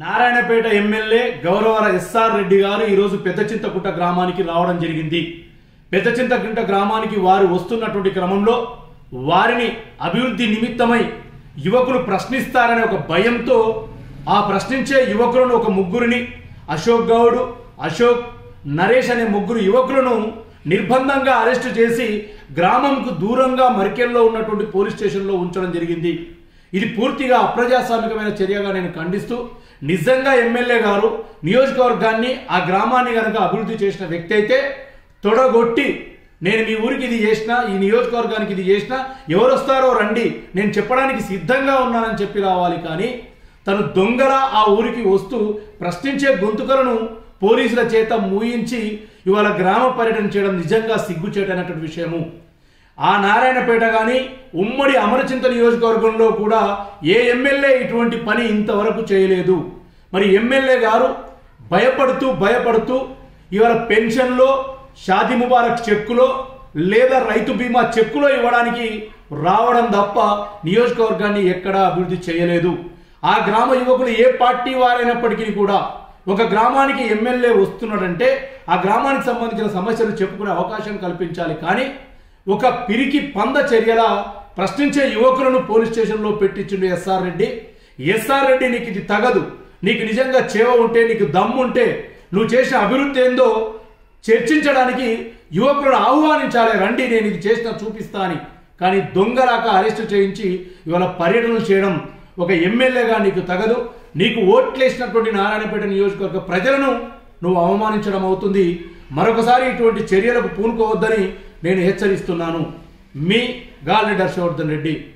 Narayanpet MLA గౌరవ ఎస్ఆర్ రెడ్డి గారు ఈరోజు పెద్ద చింతకుంట గ్రామానికి రావడం జరిగింది పెద్ద చింతకుంట గ్రామానికి వారు వస్తున్నటువంటి క్రమంలో వారిని అభివృద్ధి నిమిత్తమై యువకులు ప్రశ్నిస్తారనే ఒక భయంతో ఆ ప్రశ్నించే యువకులను ఒక ముగ్గురిని అశోక్ గౌడ్ అశోక్ నరేష్ అనే ముగ్గురు యువకులను నిర్బంధంగా అరెస్టు చేసి గ్రామంకు దూరంగా మరికెల్లో ఉన్నటువంటి పోలీస్ స్టేషన్లో ఉంచడం జరిగింది ఇది పూర్తిగా అప్రజాస్వామికమైన చర్యగా నేను ఖండిస్తూ నిజంగా ఎమ్మెల్యే గారు నియోజకవర్గాన్ని ఆ గ్రామాన్ని కనుక అభివృద్ధి చేసిన వ్యక్తి అయితే తొడగొట్టి నేను మీ ఊరికి ఇది చేసిన ఈ నియోజకవర్గానికి ఇది చేసిన ఎవరు వస్తారో రండి నేను చెప్పడానికి సిద్ధంగా ఉన్నానని చెప్పి రావాలి కానీ తను దొంగల ఆ ఊరికి వస్తూ ప్రశ్నించే గొంతుకలను పోలీసుల చేత మూయించి ఇవాళ గ్రామ పర్యటన చేయడం నిజంగా సిగ్గుచేటైనటువంటి విషయము ఆ నారాయణపేట కానీ ఉమ్మడి అమరచింత నియోజకవర్గంలో కూడా ఏ ఎమ్మెల్యే ఇటువంటి పని ఇంతవరకు చేయలేదు మరి ఎమ్మెల్యే గారు భయపడుతూ భయపడుతూ ఇవాళ పెన్షన్లో షాది ముబారక్ చెక్కులో లేదా రైతు బీమా చెక్కులో ఇవ్వడానికి రావడం తప్ప నియోజకవర్గాన్ని ఎక్కడా అభివృద్ధి చేయలేదు ఆ గ్రామ యువకులు ఏ పార్టీ వారైనప్పటికీ కూడా ఒక గ్రామానికి ఎమ్మెల్యే వస్తున్నాడంటే ఆ గ్రామానికి సంబంధించిన సమస్యలు చెప్పుకునే అవకాశం కల్పించాలి కానీ ఒక పిరికి పంద చర్యల ప్రశ్నించే యువకులను పోలీస్ స్టేషన్లో పెట్టించిండు ఎస్ఆర్ రెడ్డి ఎస్ఆర్ రెడ్డి నీకు ఇది తగదు నీకు నిజంగా చేవ ఉంటే నీకు దమ్ము ఉంటే నువ్వు చేసిన అభివృద్ధి ఏందో చర్చించడానికి యువకులను ఆహ్వానించాలి రండి నేను ఇది చేసిన చూపిస్తా అని కానీ దొంగలాక అరెస్టు చేయించి ఇవాళ పర్యటనలు చేయడం ఒక ఎమ్మెల్యేగా నీకు తగదు నీకు ఓట్లేసినటువంటి నారాయణపేట నియోజకవర్గ ప్రజలను నువ్వు అవమానించడం అవుతుంది మరొకసారి ఇటువంటి చర్యలకు పూనుకోవద్దని నేను హెచ్చరిస్తున్నాను మీ గాలి హర్షవర్ధన్ రెడ్డి